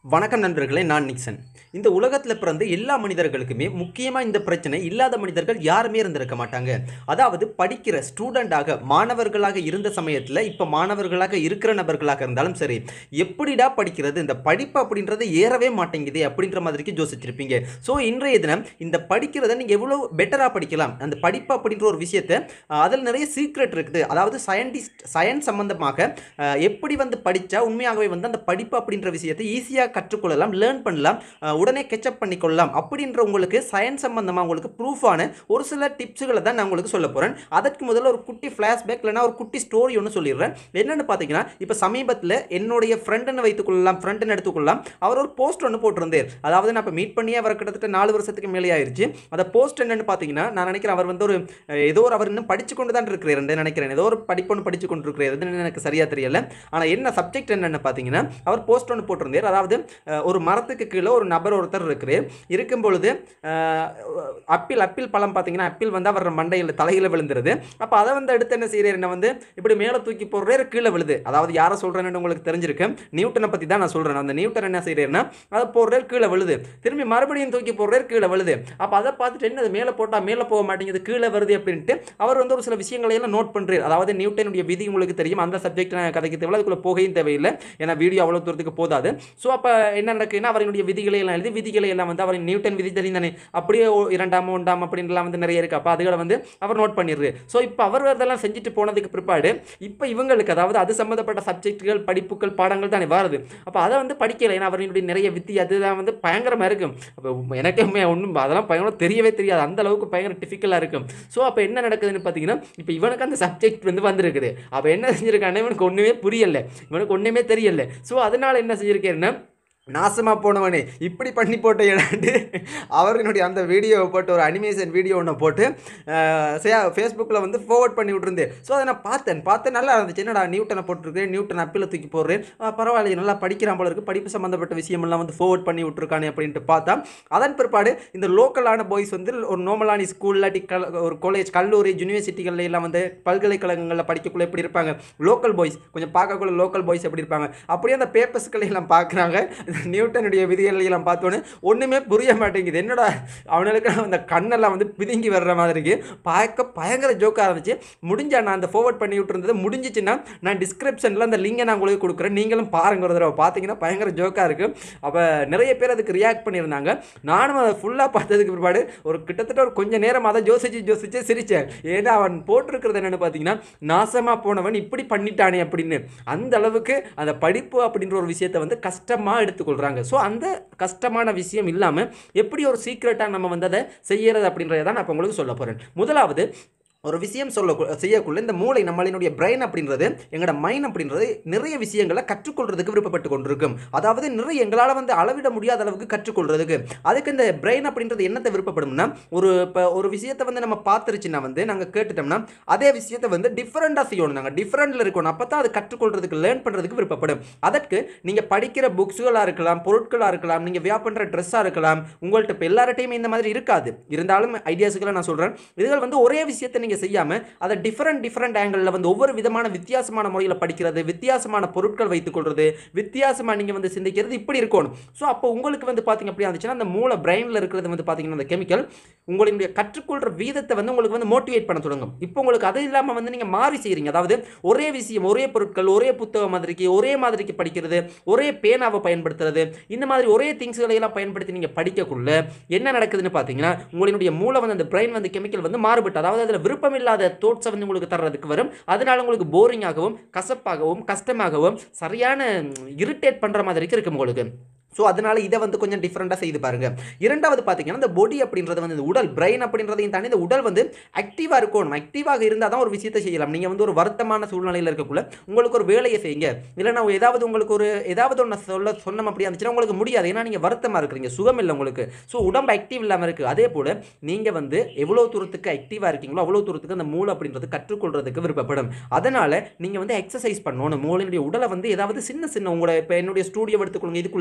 வணக்கம் நண்பர்களே நான் நிக்சன் இந்த உலகத்தில் பிறந்த எல்லா மனிதர்களுக்குமே முக்கியமாக இந்த பிரச்சனை இல்லாத மனிதர்கள் யாருமே இருந்திருக்க மாட்டாங்க அதாவது படிக்கிற ஸ்டூடெண்டாக மாணவர்களாக இருந்த சமயத்தில் இப்போ மாணவர்களாக இருக்கிற நபர்களாக இருந்தாலும் சரி எப்படிடா படிக்கிறது இந்த படிப்பு அப்படின்றது ஏறவே மாட்டேங்குது அப்படின்ற மாதிரிக்கு யோசிச்சிருப்பீங்க ஸோ இன்றைய தினம் இந்த படிக்கிறத நீங்கள் எவ்வளோ பெட்டராக படிக்கலாம் அந்த படிப்பு அப்படின்ற ஒரு விஷயத்தை அதில் நிறைய சீக்ரெட் இருக்குது அதாவது சயின்டிஸ்ட் சயின்ஸ் சம்பந்தமாக அஹ், எப்படி வந்து படித்தா உண்மையாகவே வந்து அந்த படிப்பு அப்படின்ற விஷயத்தை ஈஸியாக கற்றுக்கொள்ளலாம் லேர்ன் பண்ணலாம் அஹ், உடனே கெச்சப் பண்ணிக்கொள்ளலாம் அப்படின்ற உங்களுக்கு சயின்ஸ் சம்பந்தமாக உங்களுக்கு ப்ரூஃபான ஒரு சில டிப்ஸுகளை தான் நான் உங்களுக்கு சொல்ல போகிறேன் அதற்கு முதல்ல ஒரு குட்டி ஃப்ளாஷ்பேக் இல்லைனா ஒரு குட்டி ஸ்டோரி ஒன்று சொல்லிடுறேன் என்னென்னு பார்த்தீங்கன்னா இப்போ சமீபத்தில் என்னுடைய ஃப்ரெண்டுன்னு வைத்துக்கொள்ளலாம் ஃப்ரெண்டுன்னு எடுத்துக்கொள்ளலாம் அவர் ஒரு போஸ்ட் ஒன்று போட்டிருந்தார் அதாவது நான் இப்போ மீட் பண்ணியே அவர் கிட்டத்தட்ட நாலு வருஷத்துக்கு மேலே ஆயிருச்சு அந்த போஸ்ட் என்னன்னு பார்த்தீங்கன்னா நான் நினைக்கிறேன் அவர் வந்து ஒரு அஹ், ஏதோ ஒரு அவர் இன்னும் படிச்சு கொண்டு தான் இருக்கிறார் நினைக்கிறேன் ஏதோ ஒரு படிப்பு ஒன்று படிச்சு கொண்டு இருக்கிறார் எனக்கு சரியாக தெரியல ஆனால் என்ன சப்ஜெக்ட் என்னென்னு பார்த்தீங்கன்னா அவர் போஸ்ட் ஒன்று போட்டிருந்தார் அதாவது அஹ், ஒரு மரத்துக்கு கீழே ஒரு நபர் ஒருத்தர் இருக்கிறார் இருக்கும் பொழுது அஹ், அப்பிள் அப்பிள் பழம் பார்த்தீங்கன்னா அப்பிள் வந்து அவர் மண்டையில் தலையில் விழுந்துருது அப்போ அதை வந்து அடுத்து என்ன செய்கிறார் என்ன வந்து இப்படி மேலே தூக்கி போடுறாரு கீழே விழுது அதாவது யாரை சொல்கிறேன்னு உங்களுக்கு தெரிஞ்சிருக்கு நியூட்டனை பற்றி தான் நான் சொல்கிறேன் அந்த நியூட்டன் என்ன செய்கிறாருன்னா அதை போடுறாரு கீழே விழுது திரும்பி மறுபடியும் தூக்கி போடுறாரு கீழே விழுது அப்போ அதை பார்த்துட்டு என்ன அது மேலே போட்டால் மேலே போக மாட்டேங்குது கீழே வருது அப்படின்ட்டு அவர் வந்து ஒரு சில விஷயங்களை எல்லாம் நோட் பண்ணுறாரு அதாவது நியூட்டனுடைய விதி உங்களுக்கு தெரியும் அந்த சப்ஜெக்ட் நான் கதைக்கு தேவையில்ல அதுக்குள்ளே போகையும் தேவையில்லை ஏன்னா வீடியோ அவ்வளோ தூரத்துக்கு போதாது ஸோ அப்போ என்ன நடக்குதுன்னா அவர்களுடைய விதிகளை எல்லாம் எழுதி விதிகளை எல்லாம் வந்து அவர் நியூட்டன் விதி தெரியும் தானே அப்படியே ஒ- இரண்டாம் ஒன்றாம் அப்படின்லாம் வந்து நிறைய இருக்கு அப்போ அதுகளை வந்து அவர் நோட் பண்ணிடுறாரு ஸோ இப்போ அவர் அதெல்லாம் செஞ்சுட்டு போனதுக்கு பிற்பாடு இப்போ இவங்களுக்கு அதாவது அது சம்மந்தப்பட்ட சப்ஜெக்ட்டுகள் படிப்புகள் பாடங்கள் தானே வருது அப்போ அதை வந்து படிக்கலை ஏன்னா அவர்களுடைய நிறைய வித்தி அதுதான் வந்து பயங்கரமாக இருக்கும் அப்போ எனக்கே ஒன்றும் அதெல்லாம் பயங்கரம் தெரியவே தெரியாது அந்த அளவுக்கு பயங்கர டிஃபிகல்ட்டாக இருக்கும் ஸோ அப்போ என்ன நடக்குதுன்னு பார்த்தீங்கன்னா இப்போ இவனுக்கு அந்த சப்ஜெக்ட் வந்து வந்திருக்குது அப்போ என்ன செஞ்சிருக்கானே இவனுக்கு ஒன்றுமே புரியல இவனுக்கு ஒன்றுமே தெரியல ஸோ அதனால என்ன செஞ்சிருக்கேன்னா நாசமாக போனவனே இப்படி பண்ணி போட்ட இடாண்டு அவர்களுடைய அந்த வீடியோவை போட்டு ஒரு அனிமேஷன் வீடியோ ஒன்று போட்டு ஃபேஸ்புக்கில் வந்து ஃபார்வர்ட் பண்ணி விட்டுருந்தேன் ஸோ அதை நான் பார்த்தேன் பார்த்தேன் நல்லா இருந்துச்சு என்னடா நியூட்டனை போட்டிருக்கேன் நியூட்டன் அப்பில் தூக்கி போடுறேன் ஆ, பரவாயில்ல நல்லா படிக்கிறான் போல இருக்கு படிப்பு சம்மந்தப்பட்ட விஷயமெல்லாம் வந்து ஃபார்வர்ட் பண்ணி விட்டுருக்கானே அப்படின்ட்டு பார்த்தா அதன் பிற்பாடு இந்த லோக்கலான பாய்ஸ் வந்து ஒரு நார்மலான ஸ்கூல் இல்லாட்டி கல் ஒரு காலேஜ் கல்லூரி யூனிவர்சிட்டிகள்ல எல்லாம் வந்து பல்கலைக்கழகங்களில் படிக்கக்குள்ள எப்படி இருப்பாங்க லோக்கல் பாய்ஸ் கொஞ்சம் பார்க்கக்குள்ள லோக்கல் பாய்ஸ் எப்படி இருப்பாங்க அப்படியே அந்த பேப்பர்ஸ்களை எல்லாம் பார்க்குறாங்க நியூட்டனுடைய விதிகளை எல்லாம் பார்த்தோன்னே ஒன்றுமே புரிய மாட்டேங்குது என்னடா அவனுக்கு அந்த கண்ணெல்லாம் வந்து பிதுங்கி வர்ற மாதிரி இருக்கு பார்க்க பயங்கர ஜோக்காக இருந்துச்சு முடிஞ்சா நான் அந்த ஃபார்வர்ட் பண்ணி விட்டுருந்தது முடிஞ்சிச்சுன்னா நான் டிஸ்கிரிப்ஷனில் அந்த லிங்கை நான் உங்களுக்கு கொடுக்குறேன் நீங்களும் பாருங்க ஒரு தடவை பார்த்தீங்கன்னா பயங்கர ஜோக்காக இருக்குது அப்போ நிறைய பேர் அதுக்கு ரியாக்ட் பண்ணியிருந்தாங்க நானும் அதை ஃபுல்லாக பார்த்ததுக்கு பிற்பாடு ஒரு கிட்டத்தட்ட ஒரு கொஞ்ச நேரம் அதை யோசிச்சு யோசிச்சு சிரித்தேன் ஏன்னா அவன் போட்டிருக்கிறது என்னென்னு பார்த்தீங்கன்னா நாசமாக போனவன் இப்படி பண்ணிட்டானே அப்படின்னு அந்த அளவுக்கு அந்த படிப்பு அப்படின்ற ஒரு விஷயத்தை வந்து கஷ்டமாக எடுத்துக்கொள்கிறாங்க ஸோ அந்த கஷ்டமான விஷயம் இல்லாமல் எப்படி ஒரு சீக்ரெட்டாக நம்ம வந்து அதை செய்யறது அப்படின்றத தான் நான் இப்போ உங்களுக்கு சொல்ல போகிறேன் முதலாவது ஒரு விஷயம் சொல்ல செய்யக்குள்ள இந்த மூளை நம்மளினுடைய பிரெயின் அப்படின்றது எங்களோட மைண்ட் அப்படின்றது நிறைய விஷயங்களை கற்றுக்கொள்றதுக்கு விருப்பப்பட்டு கொண்டிருக்கும் அதாவது நிறைய எங்களால் வந்து அளவிட முடியாத அளவுக்கு கற்றுக்கொள்றதுக்கு அதுக்கு இந்த பிரெயின் அப்படின்றது என்னத்தை விருப்பப்படும்னா ஒரு இப்போ ஒரு விஷயத்தை வந்து நம்ம பார்த்துருச்சுன்னா வந்து நாங்கள் கேட்டுட்டோம்னா அதே விஷயத்தை வந்து டிஃப்ரெண்ட்டாக செய்யணும் நாங்கள் டிஃப்ரெண்டில் இருக்கணும் அப்போ தான் அது கற்றுக்கொள்றதுக்கு லேர்ன் பண்ணுறதுக்கு விருப்பப்படும் அதற்கு நீங்கள் படிக்கிற புக்ஸுகளாக இருக்கலாம் பொருட்களாக இருக்கலாம் நீங்கள் வியா பண்ணுற ட்ரெஸ்ஸாக இருக்கலாம் உங்கள்கிட்ட இப்போ எல்லார்ட்டையுமே இந்த மாதிரி இருக்காது இருந்தாலும் ஐடியாஸுகளை நான் சொல்கிறேன் இதுகள் வந்து ஒரே விஷயத்தை நீங்கள் செய்யாமல் அதை டிஃப்ரெண்ட் டிஃப்ரெண்ட் ஆங்கிளில் வந்து ஒவ்வொரு விதமான வித்தியாசமான முறையில் படிக்கிறது வித்தியாசமான பொருட்கள் வைத்துக்கொள்வது வித்தியாசமாக நீங்கள் வந்து சிந்திக்கிறது இப்படி இருக்கணும் ஸோ அப்போ உங்களுக்கு வந்து பார்த்தீங்க அப்படி இருந்துச்சுன்னா அந்த மூளை பிரெயினில் இருக்கிறது வந்து பார்த்தீங்கன்னா அந்த கெமிக்கல் உங்களுடைய கற்றுக்கொள்கிற வீதத்தை வந்து உங்களுக்கு வந்து மோட்டிவேட் பண்ண தொடங்கும் இப்போ உங்களுக்கு அது இல்லாமல் வந்து நீங்கள் மாறி செய்கிறீங்க அதாவது ஒரே விஷயம் ஒரே பொருட்கள் ஒரே புத்தகம் மாதிரிக்கு ஒரே மாதிரிக்கு படிக்கிறது ஒரே பேனாவை பயன்படுத்துறது இந்த மாதிரி ஒரே திங்ஸ்களை எல்லாம் பயன்படுத்தி நீங்கள் படிக்கக்குள்ள என்ன நடக்குதுன்னு பார்த்தீங்கன்னா உங்களுடைய மூளை வந்து அந்த பிரெயின் வந்து கெமிக்கல் வந்து மாறுபட்டு அதாவது அதில் விருப்பமில்லாத தோட்ஸை வந்து உங்களுக்கு தர்றதுக்கு வரும் அதனால உங்களுக்கு போரிங்காகவும் கசப்பாகவும் கஷ்டமாகவும் சரியான இரிட்டேட் பண்ணுற மாதிரிக்கு இருக்கும் உங்களுக்கு ஸோ அதனால் இதை வந்து கொஞ்சம் டிஃப்ரெண்ட்டாக செய்து பாருங்க இரண்டாவது பார்த்தீங்கன்னா இந்த பொடி அப்படின்றது வந்து இந்த உடல் பிரெயின் அப்படின்றதையும் தாண்டி இந்த உடல் வந்து ஆக்டிவாக இருக்கணும் ஆக்டிவாக இருந்தால் தான் ஒரு விஷயத்தை செய்யலாம் நீங்கள் வந்து ஒரு வருத்தமான சூழ்நிலையில் இருக்கக்குள்ள உங்களுக்கு ஒரு வேலையை செய்யுங்க இல்லைன்னா ஏதாவது உங்களுக்கு ஒரு ஏதாவது ஒன்று சொல்ல சொன்னோம் அப்படி இருந்துச்சுன்னா உங்களுக்கு முடியாது ஏன்னா நீங்கள் வருத்தமாக இருக்கிறீங்க சுகம் இல்லை உங்களுக்கு ஸோ உடம்பு ஆக்டிவ் இல்லாமல் இருக்குது அதே போல் நீங்கள் வந்து எவ்வளோ தூரத்துக்கு ஆக்டிவாக இருக்கீங்களோ அவ்வளோ தூரத்துக்கு அந்த மூளை அப்படின்றது கற்றுக்கொள்றதுக்கு விருப்பப்படும் அதனால் நீங்கள் வந்து எக்ஸசைஸ் பண்ணணும் மூளையினுடைய உடலை வந்து ஏதாவது சின்ன சின்ன உங்களோட இப்போ என்னுடைய ஸ்டூடியோ எடுத்துக்கொள்ளுங்க இதுக்குள்ளே நான்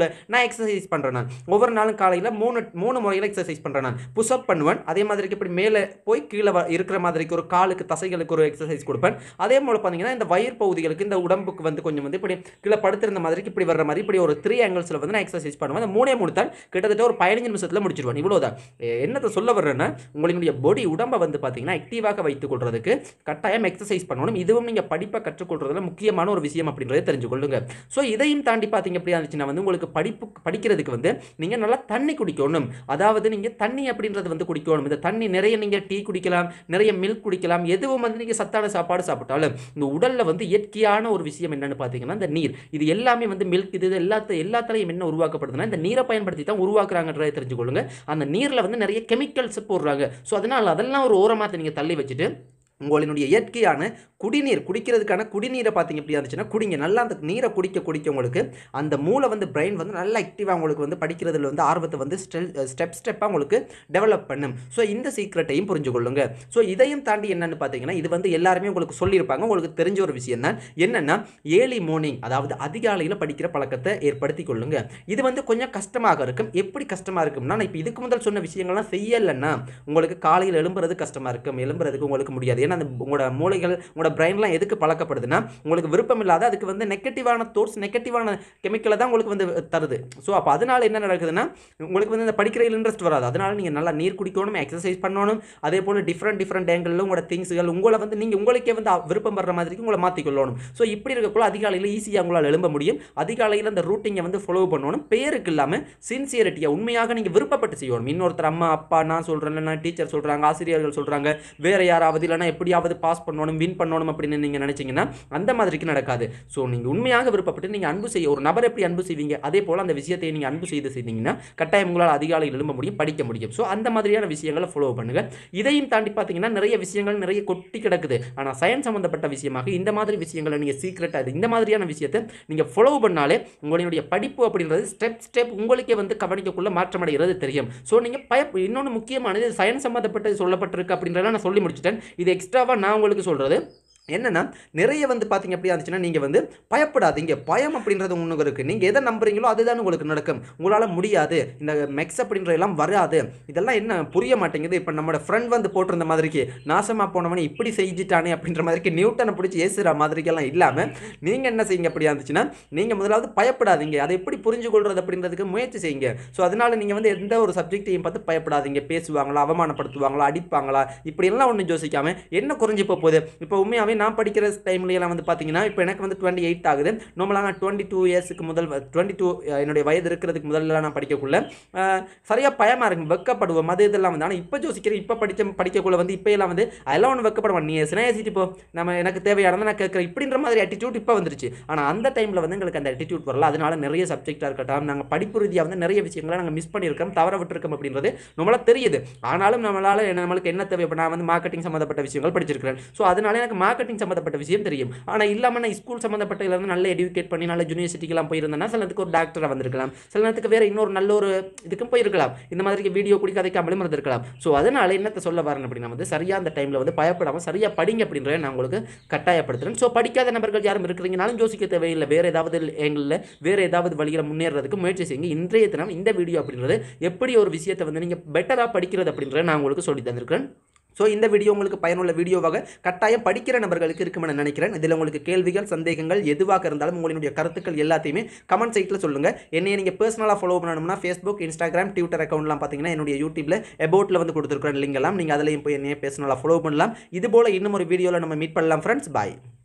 நான் எக்ஸசைஸ் பண்ணுறேன் நான் ஒவ்வொரு நாளும் காலையில் மூணு மூணு முறையில் எக்ஸசைஸ் பண்ணுறேன் நான் புஷ்அப் பண்ணுவேன் அதே மாதிரிக்கு இப்படி மேலே போய் கீழே வ- இருக்கிற மாதிரிக்கு ஒரு காலுக்கு தசைகளுக்கு ஒரு எக்ஸசைஸ் கொடுப்பேன் அதே போல் பார்த்தீங்கன்னா இந்த வயிறு பகுதிகளுக்கு இந்த உடம்புக்கு வந்து கொஞ்சம் வந்து இப்படி கீழே படுத்திருந்த மாதிரிக்கு இப்படி வர்ற மாதிரி இப்படி ஒரு த்ரீ ஆங்கிள்ஸில் வந்து நான் எக்ஸசைஸ் பண்ணுவேன் அந்த மூணே மூணு தான் கிட்டத்தட்ட ஒரு பதினஞ்சு நிமிஷத்தில் முடிச்சிருவேன் இவ்வளோதான் எ- என்னத்தை சொல்ல வர்றேன்னா உங்களுடைய பாடி உடம்பை வந்து பார்த்தீங்கன்னா ஆக்டிவாக வைத்துக் கொள்றதுக்கு கட்டாயம் எக்ஸசைஸ் பண்ணணும் இதுவும் நீங்கள் படிப்பை கற்றுக்கொள்றதுல முக்கியமான ஒரு விஷயம் அப்படின்றத தெரிஞ்சுக்கொள்ளுங்க ஸோ இதையும் தாண்டி பார்த்தீங்க அப்படி இருந்துச்சுன்னா வந்து உங்களுக்கு படிப்பு படிக்கிறதுக்கு வந்து நீங்கள் நல்லா தண்ணி குடிக்கணும் அதாவது நீங்கள் தண்ணி அப்படின்றது வந்து குடிக்கணும் இந்த தண்ணி நிறைய நீங்கள் டீ குடிக்கலாம் நிறைய மில்க் குடிக்கலாம் எதுவும் வந்து நீங்கள் சத்தான சாப்பாடு சாப்பிட்டாலும் இந்த உடலில் வந்து இயற்கையான ஒரு விஷயம் என்னன்னு பார்த்தீங்கன்னா இந்த நீர் இது எல்லாமே வந்து மில்க் இது இது எல்லாத்த எல்லாத்துலையும் என்ன உருவாக்கப்படுதுன்னா இந்த நீரை பயன்படுத்தி தான் உருவாக்குறாங்கன்றதை தெரிஞ்சுக்கொள்ளுங்க அந்த நீரில் வந்து நிறைய கெமிக்கல்ஸ் போடுறாங்க ஸோ அதனால் அதெல்லாம் ஒரு ஓரமாக நீங்கள் தள்ளி வச்சுட்டு உங்களினுடைய இயற்கையான குடிநீர் குடிக்கிறதுக்கான குடிநீரை பார்த்தீங்க எப்படி இருந்துச்சுன்னா குடிங்க நல்லா அந்த நீரை குடிக்க குடிக்க உங்களுக்கு அந்த மூளை வந்து பிரெயின் வந்து நல்லா ஆக்டிவாக உங்களுக்கு வந்து படிக்கிறதுல வந்து ஆர்வத்தை வந்து ஸ்டெப் ஸ்டெப்பாக உங்களுக்கு டெவலப் பண்ணும் ஸோ இந்த சீக்ரெட்டையும் புரிஞ்சு கொள்ளுங்க ஸோ இதையும் தாண்டி என்னன்னு பார்த்தீங்கன்னா இது வந்து எல்லாருமே உங்களுக்கு சொல்லியிருப்பாங்க உங்களுக்கு தெரிஞ்ச ஒரு விஷயம் தான் என்னென்னா ஏர்லி மார்னிங் அதாவது அதிகாலையில் படிக்கிற பழக்கத்தை ஏற்படுத்தி கொள்ளுங்க இது வந்து கொஞ்சம் கஷ்டமாக இருக்கும் எப்படி கஷ்டமாக இருக்கும்னா நான் இப்போ இதுக்கு முதல் சொன்ன விஷயங்கள்லாம் செய்யலைன்னா உங்களுக்கு காலையில் எழும்புறது கஷ்டமாக இருக்கும் எழும்புறதுக்கு உங்களுக்கு முடியாது ஏன்னா அந்த உங்களோட மூளைகள் உங்களோட பிரெயின்லாம் எதுக்கு பழக்கப்படுதுன்னா உங்களுக்கு விருப்பம் இல்லாத அதுக்கு வந்து நெகட்டிவான தோட்ஸ் நெகட்டிவான கெமிக்கலை தான் உங்களுக்கு வந்து தருது ஸோ அப்போ அதனால என்ன நடக்குதுன்னா உங்களுக்கு வந்து இந்த படிக்கிறதுல இன்ட்ரெஸ்ட் வராது அதனால நீங்கள் நல்லா நீர் குடிக்கணும் எக்ஸசைஸ் பண்ணணும் அதே போல் டிஃப்ரெண்ட் டிஃப்ரெண்ட் ஆங்கிளில் உங்களோட திங்ஸுகள் உங்களை வந்து நீங்கள் உங்களுக்கே வந்து விருப்பம் வர்ற மாதிரிக்கு உங்களை மாற்றிக்கொள்ளணும் ஸோ இப்படி இருக்கக்குள்ள அதிகாலையில் ஈஸியாக உங்களால் எழும்ப முடியும் அதிகாலையில் அந்த ரூட்டிங்கை வந்து ஃபாலோ பண்ணணும் பேருக்கு இல்லாமல் சின்சியரிட்டியாக உண்மையாக நீங்கள் விருப்பப்பட்டு செய்யணும் இன்னொருத்தர் அம்மா அப்பா நான் சொல்கிறேன் இல்லைன்னா டீச்சர் சொல்கிறாங்க ஆசிரியர்கள் சொல்கிறாங்க வேறு யாராவது இல்லைன்னா எப்படியாவது பாஸ் பண்ணணும் வின் பண்ணணும் அப்படின்னு நீங்கள் நினச்சிங்கன்னா அந்த மாதிரிக்கு நடக்காது ஸோ நீங்கள் உண்மையாக விருப்பப்பட்டு நீங்கள் அன்பு செய்ய ஒரு நபர் எப்படி அன்பு செய்வீங்க அதே போல் அந்த விஷயத்தை நீங்கள் அன்பு செய்து செய்தீங்கன்னா கட்டாயம் உங்களால் அதிகாலையில் எழும்ப முடியும் படிக்க முடியும் ஸோ அந்த மாதிரியான விஷயங்களை ஃபாலோ பண்ணுங்கள் இதையும் தாண்டி பார்த்தீங்கன்னா நிறைய விஷயங்கள் நிறைய கொட்டி கிடக்குது ஆனால் சயின்ஸ் சம்மந்தப்பட்ட விஷயமாக இந்த மாதிரி விஷயங்களை நீங்கள் சீக்ரெட்டாக இந்த மாதிரியான விஷயத்தை நீங்கள் ஃபாலோ பண்ணாலே உங்களுடைய படிப்பு அப்படின்றது ஸ்டெப் ஸ்டெப் உங்களுக்கே வந்து கவனிக்கக்குள்ள மாற்றமடைகிறது தெரியும் ஸோ நீங்கள் பய இன்னொன்று முக்கியமானது சயின்ஸ் சம்மந்தப்பட்டது சொல்லப்பட்டிருக்கு அப்படின்றத நான் சொல்லி முடிச்சிட்டேன் இது எக்ஸ்ட்ராவாக நான் உங்களுக்கு சொல்கிறது என்னன்னா நிறைய வந்து பார்த்தீங்க அப்படி இருந்துச்சுன்னா நீங்கள் வந்து பயப்படாதீங்க பயம் அப்படின்றது ஒன்று இருக்குது நீங்கள் எதை நம்புறீங்களோ அதுதான் உங்களுக்கு நடக்கும் உங்களால் முடியாது இந்த மெக்ஸ் அப்படின்ற எல்லாம் வராது இதெல்லாம் என்ன புரிய மாட்டேங்குது இப்போ நம்மளோட ஃப்ரெண்ட் வந்து போட்டிருந்த மாதிரிக்கு நாசமாக போனவனே இப்படி செஞ்சுட்டானே அப்படின்ற மாதிரிக்கு நியூட்டனை பிடிச்சி ஏசுகிற மாதிரிக்கெல்லாம் இல்லாமல் நீங்கள் என்ன செய்யுங்க அப்படி இருந்துச்சுன்னா நீங்கள் முதலாவது பயப்படாதீங்க அதை எப்படி புரிஞ்சு கொள்வது அப்படின்றதுக்கு முயற்சி செய்யுங்க ஸோ அதனால் நீங்கள் வந்து எந்த ஒரு சப்ஜெக்டையும் பார்த்து பயப்படாதீங்க பேசுவாங்களா அவமானப்படுத்துவாங்களா அடிப்பாங்களா இப்படியெல்லாம் ஒன்றும் யோசிக்காம என்ன குறைஞ்சி போக போகுது இப்போ உண்மையாகவே நான் படிக்கிற டைம்லலாம் வந்து பார்த்தீங்கன்னா இப்போ எனக்கு வந்து டுவெண்ட்டி எயிட் ஆகுது நார்மலாக நான் டுவெண்ட்டி டூ இயர்ஸுக்கு முதல் டுவெண்ட்டி டூ என்னுடைய வயது இருக்கிறதுக்கு முதல்ல நான் படிக்கக்குள்ள சரியாக பயமாக இருக்கும் வெக்கப்படுவோம் அது இதெல்லாம் வந்து ஆனால் இப்போ யோசிக்கிறேன் இப்போ படித்த படிக்கக்குள்ள வந்து இப்போ எல்லாம் வந்து அதெல்லாம் ஒன்று வெக்கப்படுவேன் நீ எசனா ஏசிட்டு போ நம்ம எனக்கு தேவையானதை நான் கேட்குறேன் இப்படின்ற மாதிரி attitude இப்போ வந்துருச்சு ஆனால் அந்த டைமில் வந்து எங்களுக்கு அந்த attitude வரல அதனால நிறைய சப்ஜெக்டாக இருக்கட்டும் நாங்கள் படிப்பு ரீதியாக வந்து நிறைய விஷயங்களை நாங்கள் மிஸ் பண்ணியிருக்கோம் தவற விட்டுருக்கோம் அப்படின்றது நம்மளால் தெரியுது ஆனாலும் நம்மளால் நம்மளுக்கு என்ன தேவை இப்போ நான் வந்து மார்க்கெட்டிங் சம்மந்தப்பட்ட விஷயங்கள் படிச்சிருக்கிறேன் ஸோ அதனால எனக்கு மார்க்கெட்டிங் சம்மந்தப்பட்ட விஷயம் தெரியும் ஆனால் இல்லாமல் நான் ஸ்கூல் சம்மந்தப்பட்ட இதுல இருந்து நல்ல எடுக்கேட் பண்ணி நல்ல யூனிவர்சிட்டிக்கெல்லாம் போயிருந்தேன்னா சில நேரத்துக்கு ஒரு டாக்டராக வந்திருக்கலாம் சில நேரத்துக்கு வேறு இன்னொரு நல்ல ஒரு இதுக்கும் போயிருக்கலாம் இந்த மாதிரி வீடியோ குடி கதைக்காமலும் இருந்திருக்கலாம் ஸோ அதனால என்னத்தை சொல்ல வரேன் அப்படின்னா வந்து சரியாக அந்த டைமில் வந்து பயப்படாமல் சரியாக படிங்க அப்படின்றத நான் உங்களுக்கு கட்டாயப்படுத்துறேன் ஸோ படிக்காத நபர்கள் யாரும் இருக்கிறீங்கனாலும் யோசிக்க தேவையில்லை வேறு ஏதாவது எங்களில் வேறு ஏதாவது வழியில் முன்னேறதுக்கு முயற்சி செய்யுங்க இன்றைய தினம் இந்த வீடியோ அப்படின்றது எப்படி ஒரு விஷயத்தை வந்து நீங்கள் பெட்டராக படிக்கிறது அப்படின்றத நான் உங்களுக்கு சொல்லி தந்திருக்கிறேன் ஸோ இந்த வீடியோ உங்களுக்கு பயனுள்ள வீடியோவாக கட்டாயம் படிக்கிற நபர்களுக்கு இருக்குமென்னு நினைக்கிறேன் இதில் உங்களுக்கு கேள்விகள் சந்தேகங்கள் எதுவாக இருந்தாலும் உங்களுடைய கருத்துக்கள் எல்லாத்தையுமே கமெண்ட் சைட்டில் சொல்லுங்கள் என்னைய நீங்கள் பர்சனலாக ஃபாலோ பண்ணணும்னா ஃபேஸ்புக் இன்ஸ்டாகிராம் ட்விட்டர் அக்கௌண்ட்லாம் பார்த்தீங்கன்னா என்னுடைய யூடியூப்பில் அபவுட்டில் வந்து கொடுத்துருக்குற லிங்க் எல்லாம் நீங்கள் அதிலையும் போய் என்னைய பர்சனலாக ஃபாலோ பண்ணலாம் இது போல் இன்னும் ஒரு வீடியோவில் நம்ம மீட் பண்ணலாம் ஃப்ரெண்ட்ஸ் பாய்